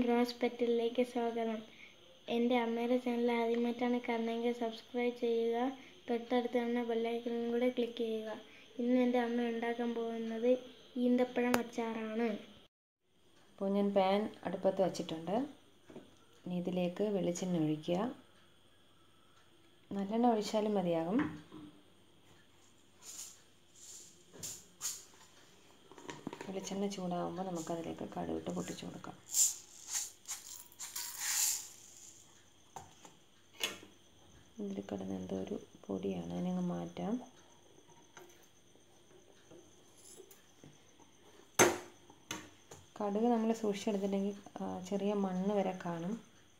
rose പെറ്റലിലേക്ക് സ്വാഗതം എൻ്റെ അമ്മയുടെ ചാനൽ ആദ്യമായിട്ടാണ് കാണുന്നതെങ്കിൽ സബ്സ്ക്രൈബ് ചെയ്യുക തൊട്ടടുത്ത് തന്നെ ബെല്ലൈക്കനും കൂടെ ക്ലിക്ക് ചെയ്യുക ഇന്ന് എൻ്റെ അമ്മ ഉണ്ടാക്കാൻ പോകുന്നത് ഈന്തപ്പഴം അച്ചാറാണ് അപ്പോൾ ഞാൻ പാൻ അടുപ്പത്ത് വച്ചിട്ടുണ്ട് ഇനി ഇതിലേക്ക് വെളിച്ചെണ്ണ ഒഴിക്കുക നല്ലെണ്ണ ഒഴിച്ചാലും മതിയാകും വെളിച്ചെണ്ണ ചൂടാകുമ്പോൾ നമുക്കതിലേക്ക് കടുവിട്ട് പൊട്ടിച്ചു കൊടുക്കാം ഇതിൽ കിടന്ന് എന്തോ ഒരു പൊടിയാണ് അതിനങ്ങ് മാറ്റാം കടുക് നമ്മൾ സൂക്ഷിച്ചെടുത്തിട്ടുണ്ടെങ്കിൽ ചെറിയ മണ്ണ് വരെ കാണും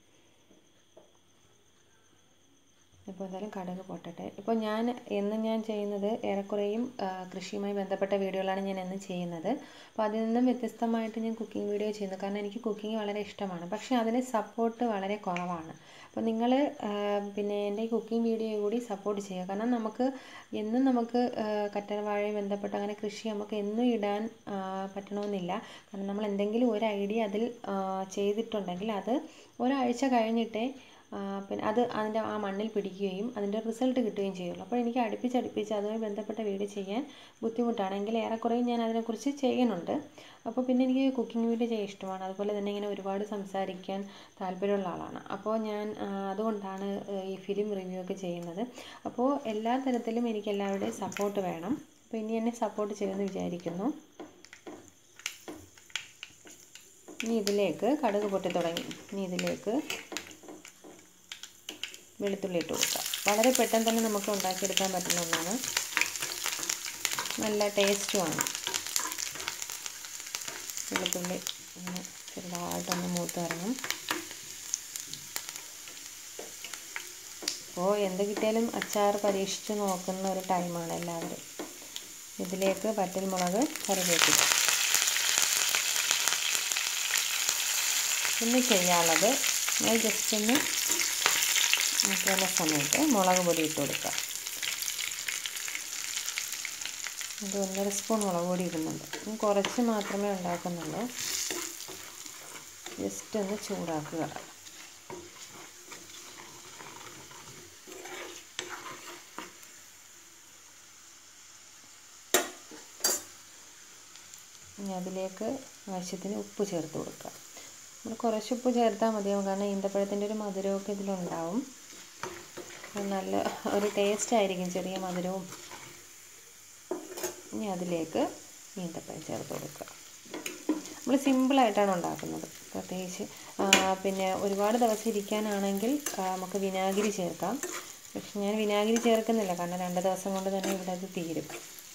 ഇപ്പോൾ എന്തായാലും കടുക് പൊട്ടട്ടെ ഇപ്പോൾ ഞാൻ എന്നും ഞാൻ ചെയ്യുന്നത് ഏറെക്കുറെയും കൃഷിയുമായി ബന്ധപ്പെട്ട വീഡിയോകളാണ് ഞാൻ എന്നും ചെയ്യുന്നത് അപ്പോൾ അതിൽ നിന്നും വ്യത്യസ്തമായിട്ട് ഞാൻ കുക്കിംഗ് വീഡിയോ ചെയ്യുന്നു കാരണം എനിക്ക് കുക്കിംഗ് വളരെ ഇഷ്ടമാണ് പക്ഷേ അതിന് സപ്പോർട്ട് വളരെ കുറവാണ് അപ്പോൾ നിങ്ങൾ പിന്നെ എൻ്റെ ഈ കുക്കിംഗ് വീഡിയോ കൂടി സപ്പോർട്ട് ചെയ്യുക കാരണം നമുക്ക് എന്നും നമുക്ക് കറ്റർവാഴയെ ബന്ധപ്പെട്ട് അങ്ങനെ കൃഷി നമുക്ക് എന്നും ഇടാൻ പറ്റണമെന്നില്ല കാരണം നമ്മൾ എന്തെങ്കിലും ഒരു ഐഡിയ അതിൽ ചെയ്തിട്ടുണ്ടെങ്കിൽ അത് ഒരാഴ്ച കഴിഞ്ഞിട്ടേ പിന്നെ അത് അതിൻ്റെ ആ മണ്ണിൽ പിടിക്കുകയും അതിൻ്റെ റിസൾട്ട് കിട്ടുകയും ചെയ്യുള്ളൂ അപ്പോൾ എനിക്ക് അടുപ്പിച്ചടുപ്പിച്ച് അതുമായി ബന്ധപ്പെട്ട വീഡിയോ ചെയ്യാൻ ബുദ്ധിമുട്ടാണെങ്കിൽ ഏറെക്കുറെ ഞാൻ അതിനെക്കുറിച്ച് ചെയ്യുന്നുണ്ട് അപ്പോൾ പിന്നെ എനിക്ക് കുക്കിംഗ് വീഡിയോ ചെയ്യാൻ ഇഷ്ടമാണ് അതുപോലെ തന്നെ ഇങ്ങനെ ഒരുപാട് സംസാരിക്കാൻ താല്പര്യമുള്ള ആളാണ് അപ്പോൾ ഞാൻ അതുകൊണ്ടാണ് ഈ ഫിലിം റിവ്യൂ ഒക്കെ ചെയ്യുന്നത് അപ്പോൾ എല്ലാ തരത്തിലും എനിക്ക് എല്ലാവരുടെയും സപ്പോർട്ട് വേണം അപ്പോൾ ഇനി എന്നെ സപ്പോർട്ട് ചെയ്യുമെന്ന് വിചാരിക്കുന്നു ഇനി ഇതിലേക്ക് കടുക് പൊട്ടി തുടങ്ങി ഇനി ഇതിലേക്ക് വെളുത്തുള്ളി ഇട്ട് കൊടുക്കുക വളരെ പെട്ടെന്ന് തന്നെ നമുക്ക് ഉണ്ടാക്കിയെടുക്കാൻ പറ്റുന്ന ഒന്നാണ് നല്ല ടേസ്റ്റുമാണ് വെളുത്തുള്ളി ഇങ്ങനെ ചെറുതായിട്ടൊന്ന് മൂത്ത് ഇറങ്ങും അപ്പോൾ എന്ത് കിട്ടിയാലും അച്ചാർ പരീക്ഷിച്ച് നോക്കുന്ന ഒരു ടൈമാണ് എല്ലാവരും ഇതിലേക്ക് പറ്റൽമുളക് കറിവേപ്പില ഇന്ന് ചെയ്യാനുള്ളത് ഞാൻ ജസ്റ്റ് ഒന്ന് മുട്ടുന്ന സമയത്ത് മുളക് പൊടി ഇട്ട് കൊടുക്കുക അത് ഒന്നര സ്പൂൺ മുളക് പൊടി ഇടുന്നുണ്ട് കുറച്ച് മാത്രമേ ഉണ്ടാക്കുന്നുള്ളൂ ജസ്റ്റ് ഒന്ന് ചൂടാക്കുക ഇനി അതിലേക്ക് ആവശ്യത്തിന് ഉപ്പ് ചേർത്ത് കൊടുക്കുക നമ്മൾ കുറച്ച് ഉപ്പ് ചേർത്താൽ മതിയാവും കാരണം ഈന്തപ്പഴത്തിൻ്റെ ഒരു മധുരമൊക്കെ ഇതിലുണ്ടാവും നല്ല ഒരു ടേസ്റ്റ് ആയിരിക്കും ചെറിയ മധുരവും ഇനി അതിലേക്ക് ഈന്തപ്പഴം ചേർത്ത് കൊടുക്കുക നമ്മൾ സിമ്പിളായിട്ടാണ് ഉണ്ടാക്കുന്നത് പ്രത്യേകിച്ച് പിന്നെ ഒരുപാട് ദിവസം ഇരിക്കാനാണെങ്കിൽ നമുക്ക് വിനാഗിരി ചേർക്കാം പക്ഷെ ഞാൻ വിനാഗിരി ചേർക്കുന്നില്ല കാരണം രണ്ട് ദിവസം കൊണ്ട് തന്നെ ഇവിടെ അത് തീരും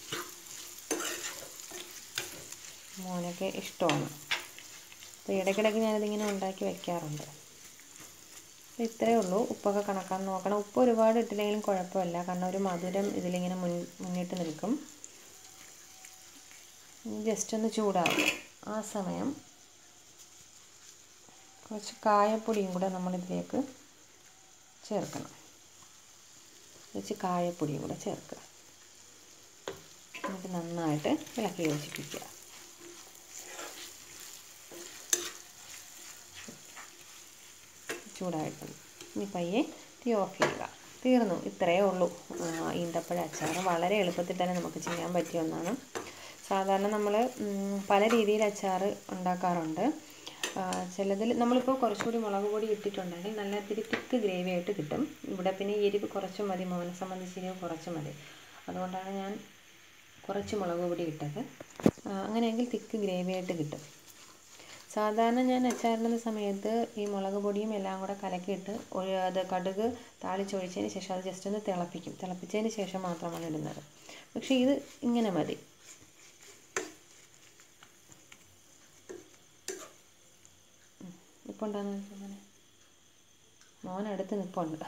മോനൊക്കെ ഇഷ്ടമാണ് അപ്പോൾ ഇടയ്ക്കിടയ്ക്ക് ഞാനിതിങ്ങനെ ഉണ്ടാക്കി വയ്ക്കാറുണ്ട് അപ്പോൾ ഇത്രയേ ഉള്ളൂ ഉപ്പൊക്കെ കണക്കാൻ നോക്കണം ഉപ്പ് ഒരുപാട് ഇട്ടില്ലെങ്കിലും കുഴപ്പമില്ല കാരണം ഒരു മധുരം ഇതിലിങ്ങനെ മുൻ മുന്നിട്ട് നിൽക്കും ജസ്റ്റ് ഒന്ന് ചൂടാവും ആ സമയം കുറച്ച് കായപ്പൊടിയും കൂടെ നമ്മളിതിലേക്ക് ചേർക്കണം കുറച്ച് കായപ്പൊടിയും കൂടെ ചേർക്കുക എന്നിട്ട് നന്നായിട്ട് ഇളക്കി യോജിപ്പിക്കുക ചൂടായിട്ടുണ്ട് ഇനി പയ്യെ തീ ഓഫ് ചെയ്യുക തീർന്നു ഇത്രയേ ഉള്ളൂ ഈന്തപ്പഴ അച്ചാർ വളരെ എളുപ്പത്തിൽ തന്നെ നമുക്ക് ചെയ്യാൻ പറ്റിയ ഒന്നാണ് സാധാരണ നമ്മൾ പല രീതിയിൽ അച്ചാർ ഉണ്ടാക്കാറുണ്ട് ചിലതിൽ നമ്മളിപ്പോൾ കുറച്ചുകൂടി മുളക് പൊടി ഇട്ടിട്ടുണ്ടെങ്കിൽ നല്ല ഇത്തിരി തിക്ക് ഗ്രേവി ആയിട്ട് കിട്ടും ഇവിടെ പിന്നെ എരിവ് കുറച്ച് മതി മോനെ സംബന്ധിച്ച് എരിവ് കുറച്ച് മതി അതുകൊണ്ടാണ് ഞാൻ കുറച്ച് മുളക് പൊടി ഇട്ടത് അങ്ങനെയെങ്കിൽ തിക്ക് ഗ്രേവി ആയിട്ട് കിട്ടും സാധാരണ ഞാൻ അച്ചാറിടുന്ന സമയത്ത് ഈ മുളക് പൊടിയും എല്ലാം കൂടെ കലക്കിയിട്ട് ഒരു അത് കടുക് താളിച്ചൊഴിച്ചതിന് ശേഷം അത് ജസ്റ്റ് ഒന്ന് തിളപ്പിക്കും തിളപ്പിച്ചതിന് ശേഷം മാത്രമാണ് ഇടുന്നത് പക്ഷേ ഇത് ഇങ്ങനെ മതി ഇപ്പോൾ ഉണ്ടാകുന്ന അങ്ങനെ മോനടുത്ത് നിൽപ്പുണ്ട്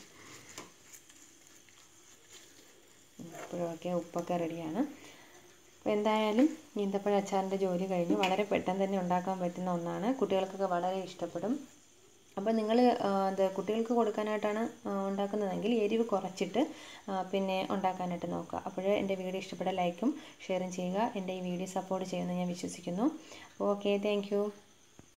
ഇപ്പോഴൊക്കെ ഉപ്പൊക്കെ റെഡിയാണ് അപ്പോൾ എന്തായാലും ഈന്തപ്പഴ അച്ചാറിൻ്റെ ജോലി കഴിഞ്ഞ് വളരെ പെട്ടെന്ന് തന്നെ ഉണ്ടാക്കാൻ പറ്റുന്ന ഒന്നാണ് കുട്ടികൾക്കൊക്കെ വളരെ ഇഷ്ടപ്പെടും അപ്പോൾ നിങ്ങൾ അത് കുട്ടികൾക്ക് കൊടുക്കാനായിട്ടാണ് ഉണ്ടാക്കുന്നതെങ്കിൽ എരിവ് കുറച്ചിട്ട് പിന്നെ ഉണ്ടാക്കാനായിട്ട് നോക്കുക അപ്പോൾ എൻ്റെ വീഡിയോ ഇഷ്ടപ്പെട്ട ലൈക്കും ഷെയറും ചെയ്യുക എൻ്റെ ഈ വീഡിയോ സപ്പോർട്ട് ചെയ്യുമെന്ന് ഞാൻ വിശ്വസിക്കുന്നു ഓക്കെ താങ്ക്